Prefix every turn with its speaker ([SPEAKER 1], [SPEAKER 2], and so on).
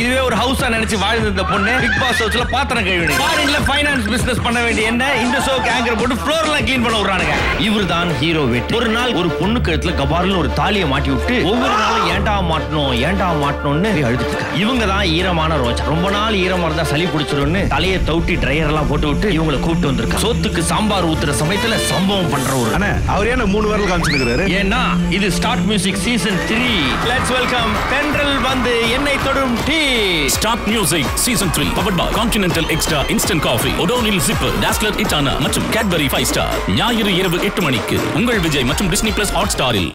[SPEAKER 1] இதுவே ஒரு ஹவுஸா நினைச்சு வாழ்ந்த இந்த பொண்ணு பிக் பாஸ் ஹவுஸ்ல பாத்திரம் கழுவினு ஃபாரின்ல ஃபைனான்ஸ் பிசினஸ் பண்ண வேண்டிய என்ன இந்த ஷோக்கு ஆங்கர் போட்டு ஃப்ளோர் எல்லாம் க்ளீன் பண்ண விடுறானுங்க இவர் தான் ஹீரோ வெற்றி ஒரு நாள் ஒரு பொண்ணு கழுத்துல கபார்னு ஒரு தாலியை மாட்டி விட்டு ஒவ்வொரு நாளும் ஏன்டா மாட்டணும் ஏன்டா மாட்டணும்னு அழுதுட்டு இருக்காங்க இவங்க தான் ஈரமான ரோஜா ரொம்ப நாள் ஈரமா இருந்தா சளி பிடிச்சிரும்னு தலையை தவுட்டி ட்ரையர் எல்லாம் போட்டு விட்டு இவங்களை கூப்பிட்டு வந்திருக்காங்க சோத்துக்கு சாம்பார் ஊத்துற சமயத்துல சம்பவம் பண்ற ஒரு
[SPEAKER 2] அண்ணா அவர் ஏன் மூணு விரல் காமிச்சுக்கிறாரு
[SPEAKER 1] ஏன்னா இது start music season three let's welcome தென்றல் வந்து என்னை தொடும் டீ
[SPEAKER 3] start music season three powered by Continental extra instant coffee Odonil ஜிப்பர் டாஸ்லர் இட்டானா மற்றும் கேட்பரி ஃபைவ் ஸ்டார் ஞாயிறு இரவு எட்டு மணிக்கு உங்கள் விஜய் மற்றும் டிஸ்னி பிளஸ் ஹாட் ஸ்டாரில்